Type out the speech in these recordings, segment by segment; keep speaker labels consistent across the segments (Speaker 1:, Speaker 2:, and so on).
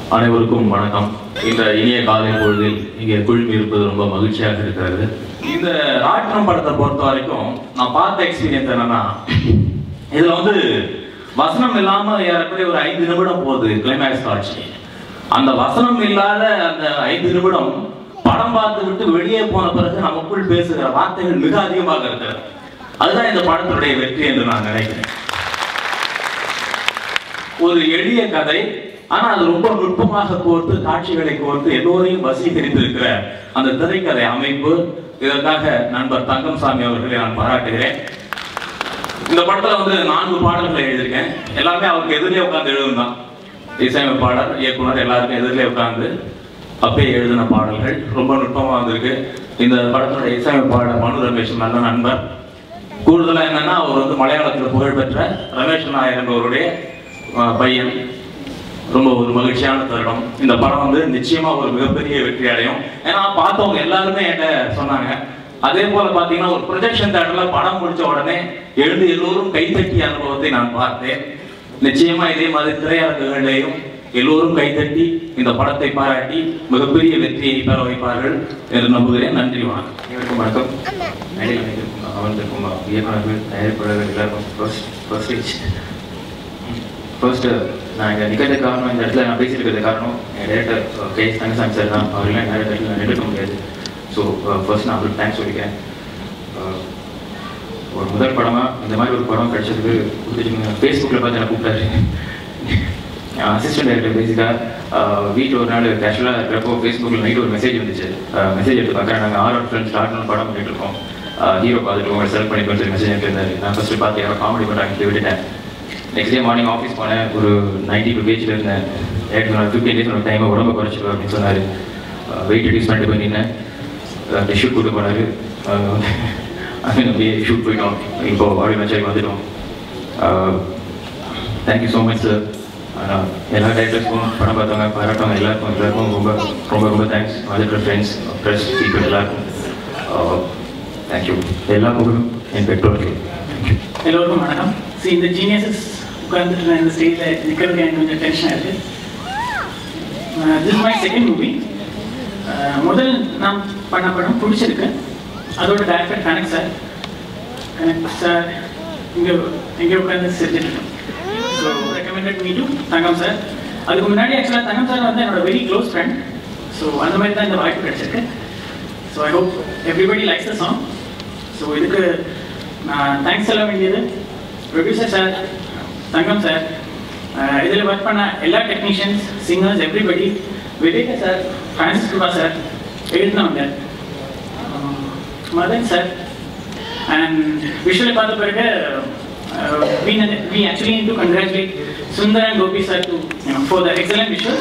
Speaker 1: அனைவருக்கும் வணக்கம் இந்த இனிய காலை பொழுதில் இங்கே குழுமி இருப்பது ரொம்ப மகிழ்ச்சியாக இருக்கிறது இந்த ராட்டினம் படத்தை பொறுத்த வரைக்கும் நான் பார்த்த எக்ஸ்பீரியன்ஸ் என்னன்னா இதுல வந்து வசனம் இல்லாம ஏறக்குறைய ஒரு ஐந்து நிமிடம் போகுது கிளைமேக்ஸ் காட்சி அந்த வசனம் இல்லாத அந்த ஐந்து நிமிடம் படம் பார்த்து விட்டு வெளியே போன பிறகு நமக்குள் பேசுகிற வார்த்தைகள் மிக அதிகமாக இருக்கிறது அதுதான் இந்த படத்துடைய வெற்றி என்று நான் நினைக்கிறேன் ஒரு எளிய கதை ஆனா அது ரொம்ப நுட்பமாக கோர்த்து காட்சிகளை கோர்த்து எல்லோரையும் வசீகரித்திருக்கிற அந்த திரைக்கதை அமைப்பு இதற்காக நண்பர் தங்கம்சாமி அவர்களை நான் பாராட்டுகிறேன் இந்த படத்துல வந்து நான்கு பாடல்களை எழுதியிருக்கேன் எல்லாமே அவருக்கு எதிரிலே உட்கார்ந்து எழுதுந்தான் இசையமைப்பாளர் இயக்குனர் எல்லாருக்கும் எதிரிலே உட்கார்ந்து அப்பயே எழுதின பாடல்கள் ரொம்ப நுட்பமா வந்திருக்கு இந்த படத்தோட இசையமைப்பாளர் மனு ரமேஷ் நல்ல நண்பர் கூடுதலா என்னன்னா அவர் வந்து மலையாளத்தில் புகழ்பெற்ற ரமேஷ் நாயர் என்பவருடைய அஹ், பையன் ரொம்ப ஒரு மகிழ்ச்சியான தருணம் இந்த படம் வந்து நிச்சயமா ஒரு மிகப்பெரிய வெற்றி அடையும் ஏன்னா பார்த்தவங்க எல்லாருமே என்கிட்ட சொன்னாங்க அதே போல பாத்தீங்கன்னா ஒரு ப்ரொஜெக்ஷன் தேட்டர்ல படம் முடிச்ச உடனே எழுந்து எல்லோரும் கைத்தட்டிய அனுபவத்தை நான் பார்த்தேன் நிச்சயமா இதே மாதிரி திரையரங்குகளிலேயும் எல்லோரும் கைத்தட்டி இந்த படத்தை பாராட்டி மிகப்பெரிய வெற்றியை பெற வைப்பார்கள் என்று நம்புகிறேன் நன்றி வணக்கம்
Speaker 2: அனைவருக்கும் வணக்கம் மேடையில் அனைவருக்கும் அமர்ந்திருக்கும் இயக்குநர்கள் தயாரிப்பாளர்கள் எல்லாருக்கும் ஃபர்ஸ்ட் ஃபர்ஸ்ட் ஃபர்ஸ்ட் நான் இங்கே நிற்கிறது காரணம் இந்த இடத்துல நான் பேசியிருக்கிறது காரணம் என் டேரக்டர் கே தங்கசாமி சார் தான் அவரெல்லாம் நிறைய இடத்துல நான் நிறுத்த முடியாது ஸோ ஃபர்ஸ்ட் நான் அவருக்கு தேங்க்ஸ் சொல்லிக்கிறேன் அஹ், ஒரு முதல் படமாக இந்த மாதிரி ஒரு படம் கிடைச்சதுக்கு கொடுத்துட்டு ஃபேஸ்புக்கில் பார்த்து எனக்கு கூப்பிட்டாரு அசிஸ்டன்ட் டைரக்டர் பேசிக்காக வீட்டில் ஒரு நாள் கேஷுவலாக இருக்கிறப்போ ஃபேஸ்புக்கில் நைட் ஒரு மெசேஜ் வந்துச்சு மெசேஜ் எடுத்து பார்க்குறேன் நாங்கள் ஆர் ஆர் ஃப்ரெண்ட்ஸ் ஸ்டார்ட் பண்ண படம் பண்ணிட்டு இருக்கோம் ஹீரோ பார்த்துட்டு உங்களை செலக்ட் பண்ணி சொல்லி மெசேஜ் எடுத்திருந்தாரு நான் ஃபஸ்ட்டு பார்த்து யாரோ காமெடி பண்ணுறாங்க சொல்லி விட்டுட்டேன் நெக்ஸ்ட் டே மார்னிங் ஆஃபீஸ் போனேன் ஒரு நைன்டி டூ பேஜில் இருந்தேன் எனக்கு நான் ஃபிஃப்டீன் டேஸ் ஒரு டைமை உடம்பு குறைச்சிடும் அப்படின்னு சொன்னார் வெயிட் ரெடியூஸ் பண்ணிட்டு பண்ணியிருந்தேன் ஷூட் கூட்டு போனார் அது அப்படியே ஷூட் போயிட்டோம் இப்போ ஆடியோ மேட்சாக வந்துட்டோம் தேங்க்யூ ஸோ மச் சார் எல்லா டேரக்டர்ஸ்க்கும் படம் பார்த்தவங்க பாராட்டவங்க எல்லாருக்கும் எல்லாருக்கும் ரொம்ப ரொம்ப ரொம்ப தேங்க்ஸ் வந்துட்டு ஃப்ரெண்ட்ஸ் ப்ரெஸ் பீப்புள் எல்லாருக்கும் தேங்க்யூ எல்லா புகழும் என் பெற்றோர்கள் தேங்க்யூ
Speaker 3: எல்லோருக்கும் வணக்கம் சி இந்த ஜீனியஸஸ் உட்கார்ந்துட்டு நான் இந்த ஸ்டேஜில் நிற்கிறது எனக்கு கொஞ்சம் டென்ஷனாக இருக்கு திஸ் மை செகண்ட் மூவி முதல் நான் பண்ண படம் பிடிச்சிருக்கு அதோட director connect sir connect sir இங்கே இங்கே உட்காந்து செஞ்சுட்டு இருக்கேன் so recommended me to Thangam sir அதுக்கு முன்னாடி ஆக்சுவலாக தங்கம் சார் வந்து என்னோட வெரி க்ளோஸ் ஃப்ரெண்ட் ஸோ அந்த மாதிரி தான் இந்த வாய்ப்பு கிடைச்சிருக்கு so I hope everybody likes the song so இதுக்கு நான் தேங்க்ஸ் சொல்ல வேண்டியது ப்ரொடியூசர் சார் தங்கம் சார் இதில் ஒர்க் பண்ண எல்லா technicians singers everybody Viveka sir Francis Kuba sir எழுதினவங்க மதன் சார் அண்ட் விஷுவலை பார்த்த பிறகு we we actually need to congratulate Sundar and Gopi sir to you know for the excellent visuals.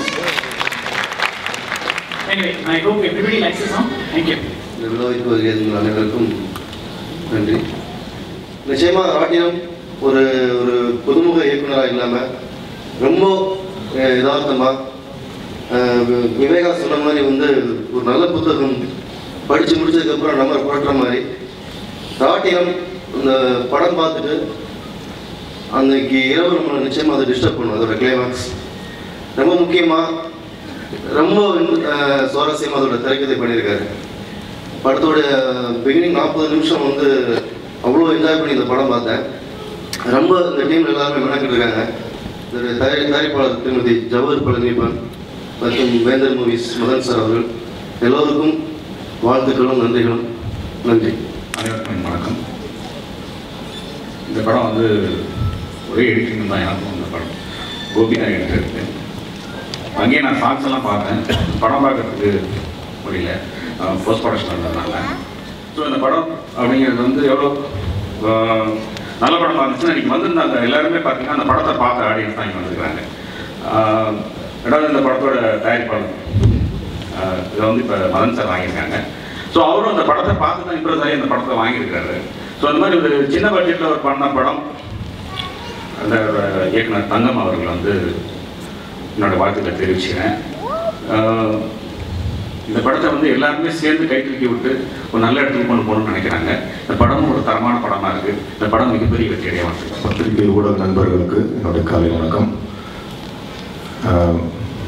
Speaker 3: Anyway, I hope everybody likes the song. Thank you.
Speaker 4: இந்த விழாவிற்கு வருகை தந்த அனைவருக்கும் நன்றி நிச்சயமாக ராட்டினம் ஒரு ஒரு புதுமுக இயக்குனராக இல்லாமல் ரொம்ப யதார்த்தமாக விவேகா சொன்ன மாதிரி வந்து ஒரு நல்ல புத்தகம் படித்து முடிச்சதுக்கப்புறம் நம்ம புரட்டுற மாதிரி ராட்டினம் இந்த படம் பார்த்துட்டு அன்னைக்கு இரவு நம்மளை நிச்சயமாக அதை டிஸ்டர்ப் பண்ணும் அதோட கிளைமாக்ஸ் ரொம்ப முக்கியமாக ரொம்ப அஹ், சுவாரஸ்யமா அதோட திரைக்கதை பண்ணியிருக்காரு படத்தோட பிகினிங் நாற்பது நிமிஷம் வந்து அவ்வளோ என்ஜாய் பண்ணி இந்த படம் பார்த்தேன் ரொம்ப இந்த டீமில் எல்லாருமே மெனக்கிட்டு இருக்காங்க இந்த தயாரி தயாரிப்பாளர் திருமதி ஜவஹர் பழனிபன் மற்றும் வேந்தர் மூவிஸ் மதன் சார் அவர்கள் எல்லோருக்கும் வாழ்த்துக்களும் நன்றிகளும் நன்றி
Speaker 5: அனைவருக்கும் வணக்கம் இந்த படம் வந்து ஒரே எடிட்டிங் தான் எனக்கும் இந்த படம் கோபி தான் எடுத்திருக்கு அங்கேயே நான் சாங்ஸ் எல்லாம் பார்த்தேன் படம் பார்க்கறதுக்கு முடியல போஸ்ட் ப்ரொடக்ஷன் இருந்ததுனால ஸோ இந்த படம் அப்படிங்கிறது வந்து எவ்வளோ ஆஹ், நல்ல படமாக இருந்துச்சுன்னா இன்றைக்கி வந்திருந்தாங்க எல்லாருமே பார்த்தீங்கன்னா அந்த படத்தை பார்த்த ஆடியன்ஸ் தான் இங்கே வந்துருக்காங்க ஆஹ், ரெண்டாவது இந்த படத்தோட தயாரிப்பாளர் ஆஹ், இதை வந்து இப்போ மதன் சார் வாங்கியிருக்காங்க ஸோ அவரும் அந்த படத்தை பார்த்து தான் இம்ப்ரெஸ் ஆகி அந்த படத்தை வாங்கியிருக்காரு ஸோ அந்த மாதிரி ஒரு சின்ன பட்ஜெட்டில் ஒரு பண்ண படம் அந்த ஒரு இயக்குனர் தங்கம் அவர்கள் வந்து என்னோட வாழ்த்துக்களை தெரிவிச்சுக்கிறேன் ஆஹ், இந்த படத்தை வந்து எல்லாருமே சேர்ந்து கை தூக்கி விட்டு ஒரு நல்ல இடத்துக்கு கொண்டு போகணும்னு நினைக்கிறாங்க இந்த படமும் ஒரு தரமான படமாக இருக்குது இந்த படம் மிகப்பெரிய வெற்றி அடைய வாழ்த்துக்கள்
Speaker 6: பத்திரிகை ஊடக நண்பர்களுக்கு என்னுடைய காலை வணக்கம் ஆஹ்,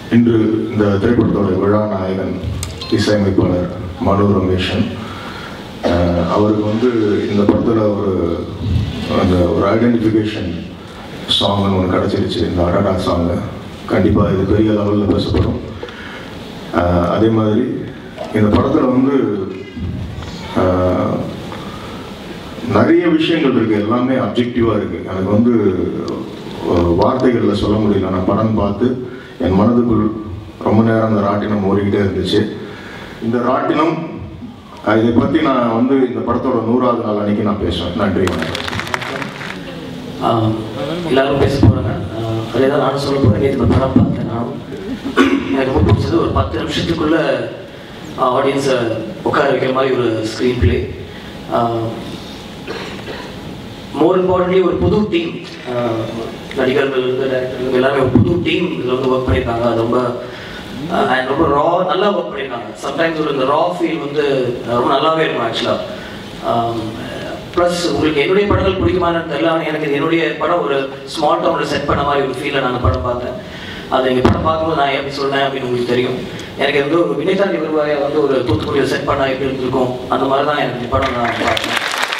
Speaker 6: இன்று இந்த திரைப்படத்தோட விழா நாயகன் இசையமைப்பாளர் மனு ரமேஷன் அஹ், அவருக்கு வந்து இந்த படத்தில் ஒரு அந்த ஒரு ஐடென்டிஃபிகேஷன் சாங்னு ஒன்று கிடச்சிருச்சு இந்த அடடா சாங்கு கண்டிப்பாக இது பெரிய லெவலில் பேசப்படும் அஹ், அதே மாதிரி இந்த படத்தில் வந்து அஹ், நிறைய விஷயங்கள் இருக்குது எல்லாமே அப்ஜெக்டிவாக இருக்குது எனக்கு வந்து அஹ், வார்த்தைகளில் சொல்ல முடியல நான் படம் பார்த்து என் மனதுக்குள் ரொம்ப நேரம் அந்த ராட்டினம் ஓடிக்கிட்டே இருந்துச்சு இந்த ராட்டினம் அஹ், இதை பற்றி நான் வந்து இந்த படத்தோட நூறாவது நாள் அன்னைக்கு நான் பேசுவேன் நன்றி வணக்கம்
Speaker 7: ஆஹ் எல்லாரும் பேச போகிறாங்க அதே தான் நானும் சொல்ல போகிறேன் நேற்று படம் பார்த்தேன் நானும் எனக்கு ரொம்ப பிடிச்சது ஒரு பத்து நிமிஷத்துக்குள்ள ஆடியன்ஸை உட்கார வைக்கிற மாதிரி ஒரு ஸ்க்ரீன் பிளே மோர் இம்பார்ட்டன்ட்லி ஒரு புது டீம் நடிகர்கள் இருந்து டேரக்டர்கள் எல்லாமே ஒரு புது டீம் இதில் வந்து ஒர்க் பண்ணியிருக்காங்க அது ரொம்ப அண்ட் ரொம்ப ரா நல்லா ஒர்க் பண்ணியிருக்காங்க சம்டைம்ஸ் ஒரு இந்த ரா ஃபீல் வந்து ரொம்ப நல்லாவே இருக்கும் ஆக்சுவலாக ப்ளஸ் உங்களுக்கு என்னுடைய படங்கள் பிடிக்குமான்னு தெரியல ஆனால் எனக்கு இது என்னுடைய படம் ஒரு ஸ்மால் டவுனில் செட் பண்ண மாதிரி ஒரு ஃபீலில் நான் அந்த படம் பார்த்தேன் அது நீங்கள் படம் பார்க்கும்போது நான் எப்படி சொன்னேன் அப்படின்னு உங்களுக்கு தெரியும் எனக்கு வந்து ஒரு வினைதாண்டி வருவாயை வந்து ஒரு தூத்துக்குடியில் செட் பண்ணால் எப்படி இருந்திருக்கும் அந்த மாதிரி தான் எனக்கு இந்த படம் நான் பார்த்தேன்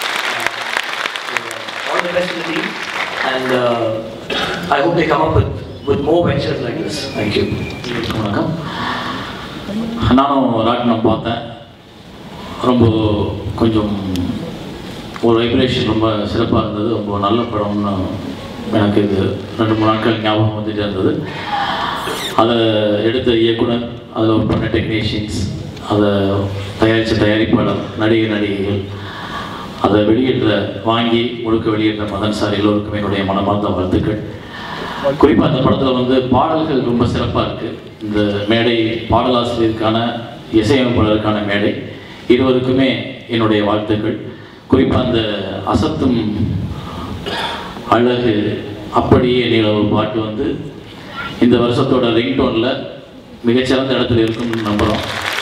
Speaker 7: all the best to the team and uh, I hope they come up with, with more ventures like this. Thank you.
Speaker 1: வணக்கம் நானும் ராட்டினம் பார்த்தேன் ரொம்ப கொஞ்சம் ஒரு வைப்ரேஷன் ரொம்ப சிறப்பாக இருந்தது ரொம்ப நல்ல படம்னு எனக்கு இது ரெண்டு மூணு நாட்கள் ஞாபகம் வந்துட்டே இருந்தது அதை எடுத்த இயக்குனர் அதில் ஒர்க் பண்ண டெக்னீஷியன்ஸ் அதை தயாரித்த தயாரிப்பாளர் நடிகை நடிகைகள் அதை வெளியிடுற வாங்கி முழுக்க வெளியிடுற மதன் சார் எல்லோருக்கும் என்னுடைய மனமார்ந்த வாழ்த்துக்கள் குறிப்பாக அந்த படத்தில் வந்து பாடல்கள் ரொம்ப சிறப்பாக இருக்குது இந்த மேடை பாடலாசிரியருக்கான இசையமைப்பாளருக்கான மேடை இருவருக்குமே என்னுடைய வாழ்த்துக்கள் குறிப்பாக அந்த அசத்தும் அழகு அப்படியே நிலவு பாட்டு வந்து இந்த வருஷத்தோட ரிங்டோனில் மிகச்சிறந்த இடத்துல இருக்கும்னு நம்புகிறோம்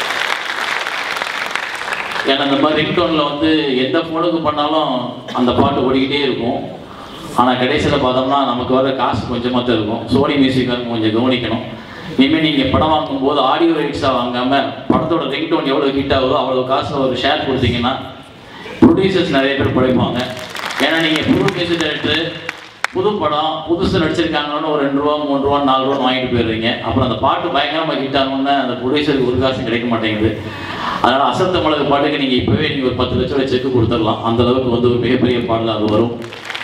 Speaker 1: ஏன்னா இந்த மாதிரி ரிங்டோனில் வந்து எந்த ஃபோனுக்கு பண்ணாலும் அந்த பாட்டு ஓடிக்கிட்டே இருக்கும் ஆனால் கடைசியில் பார்த்தோம்னா நமக்கு வர காசு கொஞ்சமாக தான் இருக்கும் சோனி மியூசிக்காக கொஞ்சம் கவனிக்கணும் இனிமேல் நீங்கள் படம் வாங்கும்போது ஆடியோ ரைட்ஸாக வாங்காமல் படத்தோட ரிங்டோன் எவ்வளோ ஹிட் ஆகுதோ அவ்வளோ காசு ஒரு ஷேர் கொடுத்தீங்கன்னா ப்ரொடியூசர்ஸ் நிறைய பேர் படைப்பாங்க ஏன்னா நீங்கள் புது மியூசிக் டைரக்டர் புது படம் புதுசு நடிச்சிருக்காங்கன்னு ஒரு ரெண்டு ரூபா மூணு ரூபா நாலு ரூபா வாங்கிட்டு போயிடுறீங்க அப்புறம் அந்த பாட்டு பயங்கரமாக ஹிட் ஆகணும்னு அந்த ப்ரொடியூசருக்கு ஒரு காசு கிடைக்க மாட்டேங்குது அதனால் அசத்த மிளகு பாட்டுக்கு நீங்கள் இப்போவே நீங்கள் ஒரு பத்து லட்சம் ரூபாய் செக்கு கொடுத்துடலாம் அந்த அளவுக்கு வந்து ஒரு மிகப்பெரிய பாடல் அது வரும்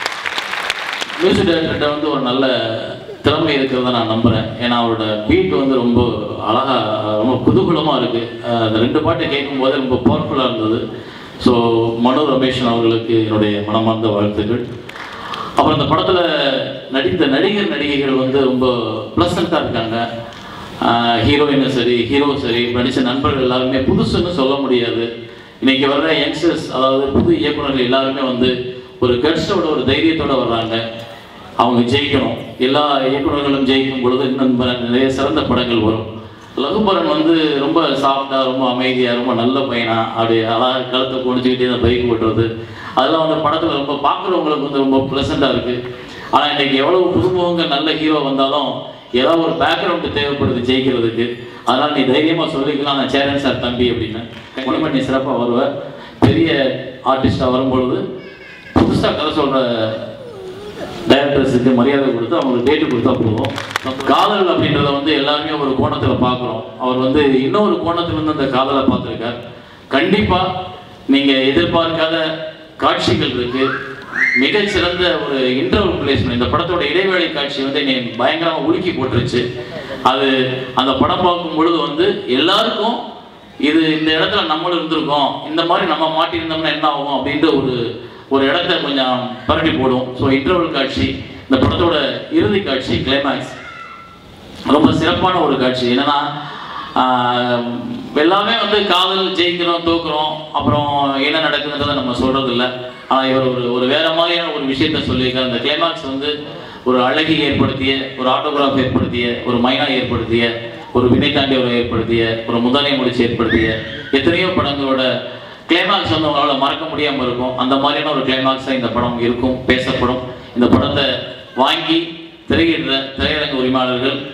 Speaker 1: மியூசிக் டைரக்டர்கிட்ட வந்து ஒரு நல்ல திறமை இருக்கிறத நான் நம்புகிறேன் ஏன்னா அவரோட பீட் வந்து ரொம்ப அழகாக ரொம்ப குதூகலமாக இருக்குது அந்த ரெண்டு பாட்டு கேட்கும்போது ரொம்ப பவர்ஃபுல்லாக இருந்தது ஸோ மனு ரமேஷன் அவர்களுக்கு என்னுடைய மனமார்ந்த வாழ்த்துக்கள் அப்புறம் இந்த படத்தில் நடித்த நடிகர் நடிகைகள் வந்து ரொம்ப ப்ளசண்ட்டாக இருக்காங்க ஹீரோயினும் சரி ஹீரோ சரி நடித்த நண்பர்கள் எல்லாருமே புதுசுன்னு சொல்ல முடியாது இன்னைக்கு வர்ற யங்ஸ்டர்ஸ் அதாவது புது இயக்குனர்கள் எல்லாருமே வந்து ஒரு கட்ஸோட ஒரு தைரியத்தோட வர்றாங்க அவங்க ஜெயிக்கணும் எல்லா இயக்குனர்களும் ஜெயிக்கும் பொழுது இன்னும் ப- நிறைய சிறந்த படங்கள் வரும் லகுபரன் வந்து ரொம்ப சாஃப்டாக ரொம்ப அமைதியாக ரொம்ப நல்ல பையனா அப்படியே அழகாக கழுத்தை குடிச்சுக்கிட்டே அந்த பைக் ஓட்டுறது அதெல்லாம் வந்து படத்தில் ரொம்ப பார்க்குறவங்களுக்கு வந்து ரொம்ப ப்ளசண்ட்டாக இருக்குது ஆனால் இன்னைக்கு எவ்வளவு புதுமுகங்கள் நல்ல ஹீரோ வந்தாலும் ஏதாவது ஒரு பேக்ரவுண்டு தேவைப்படுது ஜெயிக்கிறதுக்கு அதனால் நீ தைரியமாக சொல்லிக்கலாம் நான் சேரன் சார் தம்பி அப்படின்னு உடம்பு நீ சிறப்பாக வருவ பெரிய ஆர்டிஸ்டாக வரும்பொழுது புதுசாக கதை சொல்கிற டைரக்டர்ஸுக்கு மரியாதை கொடுத்து அவங்களுக்கு டேட்டு கொடுத்தா போதும் காதல் அப்படின்றத வந்து எல்லாருமே ஒரு கோணத்தில் பார்க்குறோம் அவர் வந்து இன்னொரு கோணத்திலிருந்து அந்த காதலை பார்த்துருக்கார் கண்டிப்பாக நீங்கள் எதிர்பார்க்காத காட்சிகள் இருக்கு மிகச்சிறந்த ஒரு இன்டர்வல் பிளேஸ்மெண்ட் இந்த படத்தோட இடைவேளை காட்சி வந்து என்னை பயங்கரமாக உலுக்கி போட்டுருச்சு அது அந்த படம் பார்க்கும் பொழுது வந்து எல்லாருக்கும் இது இந்த இடத்துல நம்மளும் இருந்திருக்கோம் இந்த மாதிரி நம்ம மாட்டியிருந்தோம்னா என்ன ஆகும் அப்படின்ற ஒரு ஒரு இடத்த கொஞ்சம் பரட்டி போடும் ஸோ இன்டர்வல் காட்சி இந்த படத்தோட இறுதி காட்சி கிளைமேக்ஸ் ரொம்ப சிறப்பான ஒரு காட்சி என்னன்னா ஆஹ், எல்லாமே வந்து காதல் ஜெயிக்கிறோம் தோக்குறோம் அப்புறம் என்ன நடக்குதுன்றதை நம்ம சொல்றது இல்லை ஆனால் இவர் ஒரு ஒரு வேற மாதிரியான ஒரு விஷயத்த சொல்லியிருக்காரு அந்த கிளைமாக்ஸ் வந்து ஒரு அழகி ஏற்படுத்திய ஒரு ஆட்டோகிராஃப் ஏற்படுத்திய ஒரு மைனா ஏற்படுத்திய ஒரு வினை தாண்டியவரை ஏற்படுத்திய ஒரு முதலை முடிச்சு ஏற்படுத்திய எத்தனையோ படங்களோட கிளைமாக்ஸ் வந்து உங்களால் மறக்க முடியாமல் இருக்கும் அந்த மாதிரியான ஒரு கிளைமாக்ஸாக இந்த படம் இருக்கும் பேசப்படும் இந்த படத்தை வாங்கி திரையிடுற திரையரங்க உரிமையாளர்கள்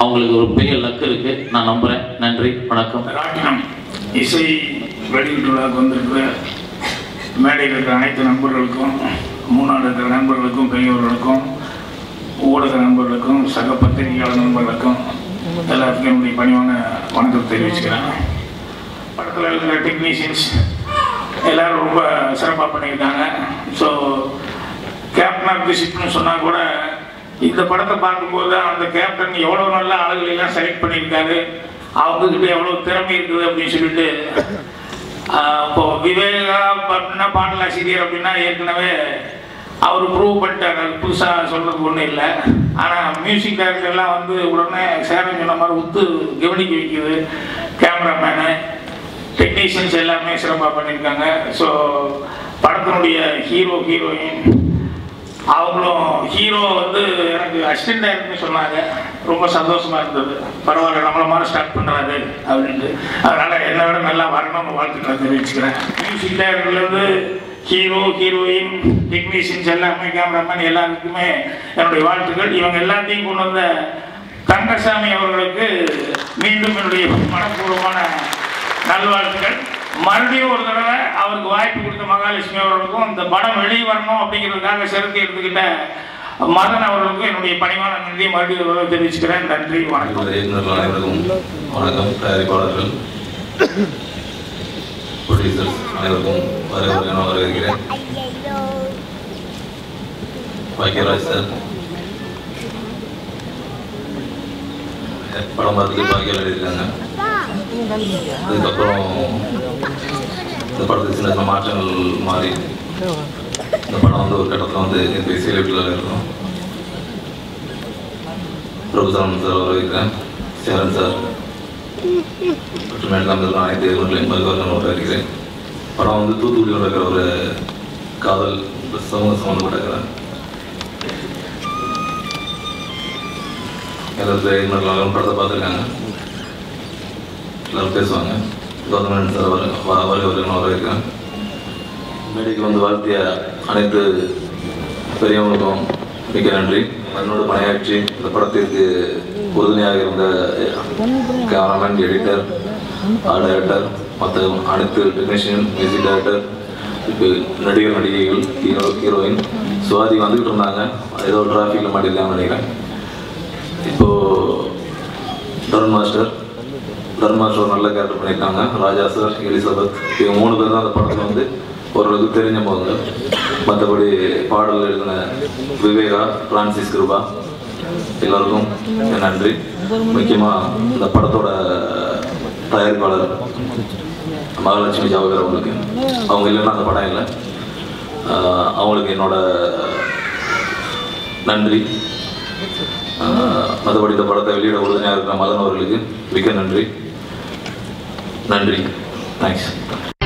Speaker 1: அவங்களுக்கு ஒரு பெரிய லக்கு இருக்கு நான் நம்புறேன் நன்றி வணக்கம்
Speaker 8: ராட்டினம் இசை வெளியீட்டு விழாவுக்கு வந்திருக்கிற மேடையில் இருக்கிற அனைத்து நண்பர்களுக்கும் முன்னாள் இருக்கிற நண்பர்களுக்கும் பெரியவர்களுக்கும் ஊடக நண்பர்களுக்கும் சக பத்திரிகையாளர் நண்பர்களுக்கும் எல்லாத்துக்கும் என்னுடைய பணிவான வணக்கம் தெரிவிச்சுக்கிறேன் படத்தில் இருக்கிற டெக்னீஷியன்ஸ் எல்லாரும் ரொம்ப சிறப்பாக பண்ணியிருக்காங்க ஸோ கேப்டன் ஆஃப் தி ஷிப்னு சொன்னால் கூட இந்த படத்தை பார்க்கும்போது தான் அந்த கேப்டன் எவ்வளோ நல்ல ஆளுகளை எல்லாம் செலக்ட் பண்ணியிருக்காரு அவங்கக்கிட்ட எவ்வளோ திறமை இருக்குது அப்படின்னு சொல்லிட்டு ஆஹ், இப்போ விவேகா அப்படின்னா பாடலாசிரியர் அப்படின்னா ஏற்கனவே அவர் ப்ரூவ் பண்ணிட்டார் அது புதுசாக சொல்கிறதுக்கு ஒன்றும் இல்லை ஆனால் மியூசிக் டைரக்டர் எல்லாம் வந்து உடனே சேரன் சொன்ன மாதிரி உத்து கவனிக்க வைக்குது கேமராமேனு டெக்னீஷியன்ஸ் எல்லாமே சிறப்பாக பண்ணியிருக்காங்க ஸோ படத்தினுடைய ஹீரோ ஹீரோயின் அவங்களும் ஹீரோ வந்து எனக்கு அசிஸ்டன்ட் டைரக்டர்னு சொன்னாங்க ரொம்ப சந்தோஷமா இருந்தது பரவாயில்ல நம்மள மாதிரி ஸ்டார்ட் பண்ணுறாரு அப்படின்ட்டு அதனால என்னை விட நல்லா வரணும்னு வாழ்த்துக்களை தெரிவிச்சுக்கிறேன் மியூசிக் டைரக்டர்லேருந்து ஹீரோ ஹீரோயின் டெக்னீஷியன்ஸ் எல்லாமே கேமராமேன் எல்லாருக்குமே என்னுடைய வாழ்த்துக்கள் இவங்க எல்லாத்தையும் கொண்டு வந்த தங்கசாமி அவர்களுக்கு மீண்டும் என்னுடைய மனப்பூர்வமான நல்வாழ்த்துக்கள் மறுபடியும் ஒரு தடவை அவருக்கு வாய்ப்பு கொடுத்த மகாலட்சுமி அவர்களுக்கும் இந்த படம் வெளியே வரணும் அப்படிங்கிறதுக்காக செலுத்தி எடுத்துக்கிட்ட மதன் அவர்களுக்கும் என்னுடைய பணிவான நன்றியை மறுபடியும் ஒரு தடவை தெரிவிச்சுக்கிறேன் நன்றி வணக்கம்
Speaker 9: இந்த இயக்குநர்கள் அனைவருக்கும் வணக்கம் தயாரிப்பாளர்கள் ப்ரொடியூசர்ஸ் அனைவருக்கும் வருக என வரவேற்கிறேன் பாக்கியராஜ் சார் படம் பார்த்துட்டு பாக்கியம் எழுதியிருக்காங்க அதுக்கப்புறம் இந்த படத்துக்கு சின்ன சின்ன மாற்றங்கள் மாறி இந்த படம் வந்து ஒரு கட்டத்தில் வந்து இந்த இசையில் இருக்கும் பிரபுசாமன் சார் வரவேற்கிறேன் சேரன் சார் மற்றும் மேற்காமல் அனைத்து இவர்களையும் மறுவாரம் வரவேற்கிறேன் படம் வந்து தூத்துக்குடியில் இருக்கிற ஒரு காதல் சமூக சம்மந்தப்பட்ட எல்லாத்துல எல்லாரும் படத்தை பார்த்துருக்காங்க எல்லாரும் பேசுவாங்க கவர்மெண்ட் சார் வர வர வரவேற்கிறேன் வரவேற்கிறேன் மேடைக்கு வந்து வாழ்த்திய அனைத்து பெரியவங்களுக்கும் மிக்க நன்றி என்னோட பணியாற்றி இந்த படத்திற்கு உறுதுணையாக இருந்த கேமராமேன் எடிட்டர் ஆர்ட் டைரக்டர் மற்ற அனைத்து டெக்னீஷியன் மியூசிக் டைரக்டர் இப்போ நடிகர் நடிகைகள் ஹீரோ ஹீரோயின் சுவாதி வந்துக்கிட்டு இருந்தாங்க ஏதோ டிராஃபிக்கில் மாட்டிருக்காங்கன்னு நினைக்கிறேன் இப்போது டர்ன் மாஸ்டர் டர்ன் மாஸ்டர் ஒரு நல்ல கேரக்டர் பண்ணியிருக்காங்க ராஜா சார் எலிசபெத் இவங்க மூணு பேர் தான் அந்த படத்தில் வந்து ஓரளவுக்கு தெரிஞ்ச போதுங்க மற்றபடி பாடல் எழுதின விவேகா பிரான்சிஸ் கிருபா எல்லாருக்கும் என் நன்றி முக்கியமாக இந்த படத்தோட தயாரிப்பாளர் மகாலட்சுமி ஜவஹர் அவங்களுக்கு அவங்க இல்லைன்னா அந்த படம் இல்லை ஆஹ் அவங்களுக்கு என்னோட நன்றி ஆஹ் மற்றபடி இந்த படத்தை வெளியிட உறுதுணையாக இருக்கிற மதன் அவர்களுக்கு மிக்க நன்றி நன்றி தேங்க்ஸ்